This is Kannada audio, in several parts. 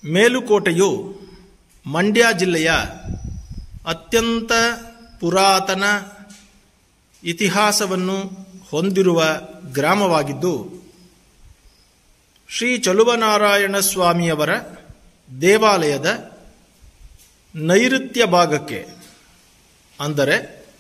ಮೇಲುಕೋಟೆಯು ಮಂಡ್ಯ ಜಿಲ್ಲೆಯ ಅತ್ಯಂತ ಪುರಾತನ ಇತಿಹಾಸವನ್ನು ಹೊಂದಿರುವ ಗ್ರಾಮವಾಗಿದ್ದು ಶ್ರೀ ಚಲುವನಾರಾಯಣ ಸ್ವಾಮಿಯವರ ದೇವಾಲಯದ ನೈಋತ್ಯ ಭಾಗಕ್ಕೆ ಅಂದರೆ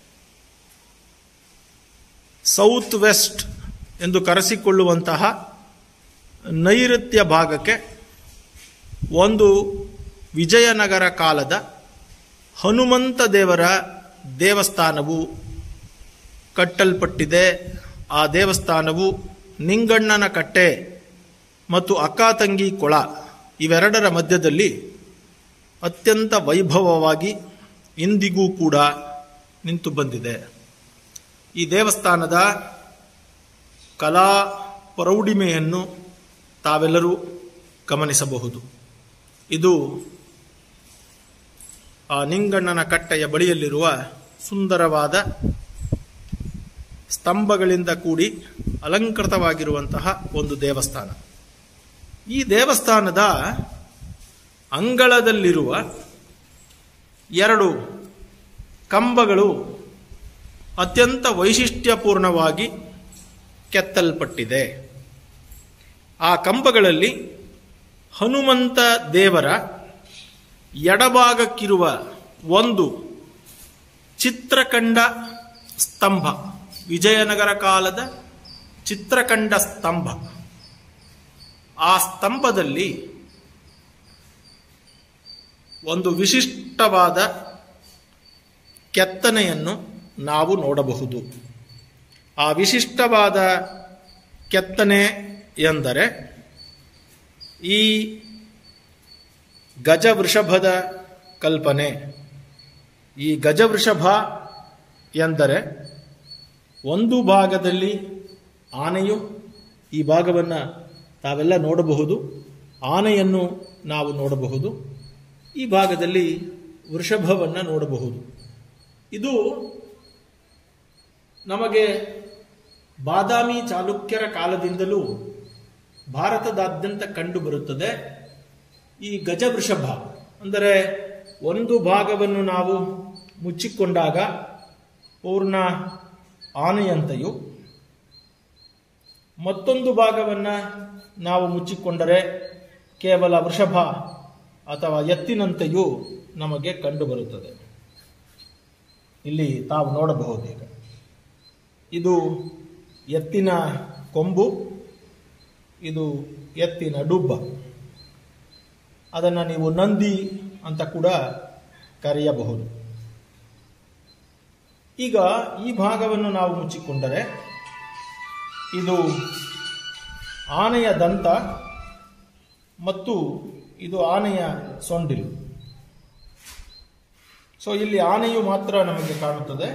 ಸೌತ್ ವೆಸ್ಟ್ ಎಂದು ಕರೆಸಿಕೊಳ್ಳುವಂತಹ ನೈಋತ್ಯ ಭಾಗಕ್ಕೆ ಒಂದು ವಿಜಯನಗರ ಕಾಲದ ಹನುಮಂತ ದೇವರ ದೇವಸ್ಥಾನವು ಕಟ್ಟಲ್ಪಟ್ಟಿದೆ ಆ ದೇವಸ್ಥಾನವು ನಿಂಗಣ್ಣನ ಕಟ್ಟೆ ಮತ್ತು ಅಕ್ಕಾತಂಗಿ ಕೊಳ ಇವೆರಡರ ಮಧ್ಯದಲ್ಲಿ ಅತ್ಯಂತ ವೈಭವವಾಗಿ ಇಂದಿಗೂ ಕೂಡ ನಿಂತು ಬಂದಿದೆ ಈ ದೇವಸ್ಥಾನದ ಕಲಾ ಪ್ರೌಢಿಮೆಯನ್ನು ತಾವೆಲ್ಲರೂ ಗಮನಿಸಬಹುದು ಇದು ಆ ನಿಂಗಣ್ಣನ ಕಟ್ಟೆಯ ಬಳಿಯಲ್ಲಿರುವ ಸುಂದರವಾದ ಸ್ತಂಭಗಳಿಂದ ಕೂಡಿ ಅಲಂಕೃತವಾಗಿರುವಂತಹ ಒಂದು ದೇವಸ್ಥಾನ ಈ ದೇವಸ್ಥಾನದ ಅಂಗಳದಲ್ಲಿರುವ ಎರಡು ಕಂಬಗಳು ಅತ್ಯಂತ ವೈಶಿಷ್ಟ್ಯಪೂರ್ಣವಾಗಿ ಕೆತ್ತಲ್ಪಟ್ಟಿದೆ ಆ ಕಂಬಗಳಲ್ಲಿ ಹನುಮಂತ ದೇವರ ಎಡಭಾಗಕ್ಕಿರುವ ಒಂದು ಚಿತ್ರಕಂಡ ಸ್ತಂಭ ವಿಜಯನಗರ ಕಾಲದ ಚಿತ್ರಕಂಡ ಸ್ತಂಭ ಆ ಸ್ತಂಭದಲ್ಲಿ ಒಂದು ವಿಶಿಷ್ಟವಾದ ಕೆತ್ತನೆಯನ್ನು ನಾವು ನೋಡಬಹುದು ಆ ವಿಶಿಷ್ಟವಾದ ಕೆತ್ತನೆ ಎಂದರೆ ಈ ಗಜವೃಷಭದ ಕಲ್ಪನೆ ಈ ಗಜವೃಷಭ ಎಂದರೆ ಒಂದು ಭಾಗದಲ್ಲಿ ಆನೆಯು ಈ ಭಾಗವನ್ನು ತಾವೆಲ್ಲ ನೋಡಬಹುದು ಆನೆಯನ್ನು ನಾವು ನೋಡಬಹುದು ಈ ಭಾಗದಲ್ಲಿ ವೃಷಭವನ್ನು ನೋಡಬಹುದು ಇದು ನಮಗೆ ಬಾದಾಮಿ ಚಾಲುಕ್ಯರ ಕಾಲದಿಂದಲೂ ಭಾರತದಾದ್ಯಂತ ಕಂಡು ಬರುತ್ತದೆ ಈ ಗಜವೃಷಭ ಅಂದರೆ ಒಂದು ಭಾಗವನ್ನು ನಾವು ಮುಚ್ಚಿಕೊಂಡಾಗ ಪೂರ್ಣ ಆನೆಯಂತೆಯೂ ಮತ್ತೊಂದು ಭಾಗವನ್ನು ನಾವು ಮುಚ್ಚಿಕೊಂಡರೆ ಕೇವಲ ವೃಷಭ ಅಥವಾ ಎತ್ತಿನಂತೆಯೂ ನಮಗೆ ಕಂಡುಬರುತ್ತದೆ ಇಲ್ಲಿ ತಾವು ನೋಡಬಹುದು ಈಗ ಇದು ಎತ್ತಿನ ಕೊಂಬು ಇದು ಎತ್ತಿನ ಡುಬ್ಬ ಅದನ್ನು ನೀವು ನಂದಿ ಅಂತ ಕೂಡ ಕರೆಯಬಹುದು ಈಗ ಈ ಭಾಗವನ್ನು ನಾವು ಮುಚ್ಚಿಕೊಂಡರೆ ಇದು ಆನೆಯ ದಂತ ಮತ್ತು ಇದು ಆನೆಯ ಸೊಂಡಿಲು ಸೊ ಇಲ್ಲಿ ಆನೆಯು ಮಾತ್ರ ನಮಗೆ ಕಾಣುತ್ತದೆ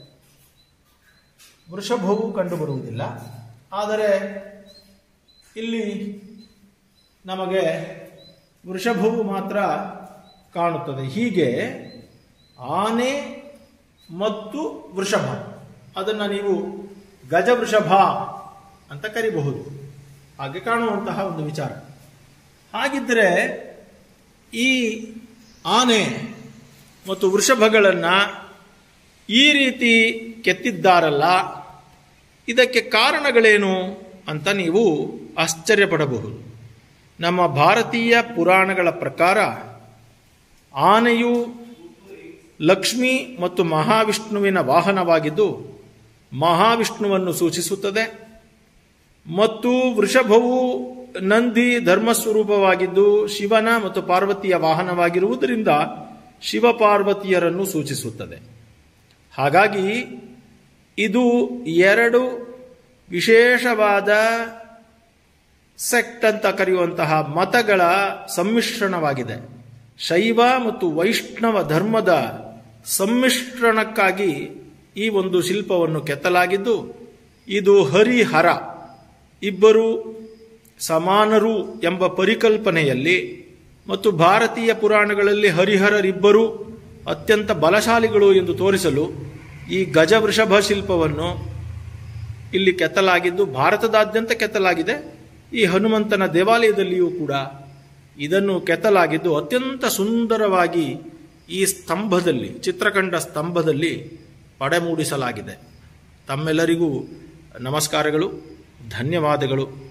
ವೃಷಭವು ಕಂಡುಬರುವುದಿಲ್ಲ ಆದರೆ ಇಲ್ಲಿ ನಮಗೆ ವೃಷಭವು ಮಾತ್ರ ಕಾಣುತ್ತದೆ ಹೀಗೆ ಆನೆ ಮತ್ತು ವೃಷಭ ಅದನ್ನು ನೀವು ಗಜವೃಷಭ ಅಂತ ಕರಿಬಹುದು ಹಾಗೆ ಕಾಣುವಂತಹ ಒಂದು ವಿಚಾರ ಹಾಗಿದ್ದರೆ ಈ ಆನೆ ಮತ್ತು ವೃಷಭಗಳನ್ನು ಈ ರೀತಿ ಕೆತ್ತಿದ್ದಾರಲ್ಲ ಇದಕ್ಕೆ ಕಾರಣಗಳೇನು ಅಂತ ನೀವು ಆಶ್ಚರ್ಯಪಡಬಹುದು ನಮ್ಮ ಭಾರತೀಯ ಪುರಾಣಗಳ ಪ್ರಕಾರ ಆನೆಯು ಲಕ್ಷ್ಮಿ ಮತ್ತು ಮಹಾವಿಷ್ಣುವಿನ ವಾಹನವಾಗಿದ್ದು ಮಹಾವಿಷ್ಣುವನ್ನು ಸೂಚಿಸುತ್ತದೆ ಮತ್ತು ವೃಷಭವು ನಂದಿ ಧರ್ಮಸ್ವರೂಪವಾಗಿದ್ದು ಶಿವನ ಮತ್ತು ಪಾರ್ವತಿಯ ವಾಹನವಾಗಿರುವುದರಿಂದ ಶಿವಪಾರ್ವತಿಯರನ್ನು ಸೂಚಿಸುತ್ತದೆ ಹಾಗಾಗಿ ಇದು ಎರಡು ವಿಶೇಷವಾದ ಸೆಕ್ಟ್ ಅಂತ ಕರೆಯುವಂತಹ ಮತಗಳ ಸಮ್ಮಿಶ್ರಣವಾಗಿದೆ ಶೈವ ಮತ್ತು ವೈಷ್ಣವ ಧರ್ಮದ ಸಮ್ಮಿಶ್ರಣಕ್ಕಾಗಿ ಈ ಒಂದು ಶಿಲ್ಪವನ್ನು ಕೆತ್ತಲಾಗಿದ್ದು ಇದು ಹರಿಹರ ಇಬ್ಬರು ಸಮಾನರು ಎಂಬ ಪರಿಕಲ್ಪನೆಯಲ್ಲಿ ಮತ್ತು ಭಾರತೀಯ ಪುರಾಣಗಳಲ್ಲಿ ಹರಿಹರರಿಬ್ಬರು ಅತ್ಯಂತ ಬಲಶಾಲಿಗಳು ಎಂದು ತೋರಿಸಲು ಈ ಗಜವೃಷಭ ಶಿಲ್ಪವನ್ನು ಇಲ್ಲಿ ಕೆತ್ತಲಾಗಿದ್ದು ಭಾರತದಾದ್ಯಂತ ಕೆತ್ತಲಾಗಿದೆ ಈ ಹನುಮಂತನ ದೇವಾಲಯದಲ್ಲಿಯೂ ಕೂಡ ಇದನ್ನು ಕೆತ್ತಲಾಗಿದ್ದು ಅತ್ಯಂತ ಸುಂದರವಾಗಿ ಈ ಸ್ತಂಭದಲ್ಲಿ ಚಿತ್ರಕಂಡ ಸ್ತಂಭದಲ್ಲಿ ಪಡೆಮೂಡಿಸಲಾಗಿದೆ ತಮ್ಮೆಲ್ಲರಿಗೂ ನಮಸ್ಕಾರಗಳು ಧನ್ಯವಾದಗಳು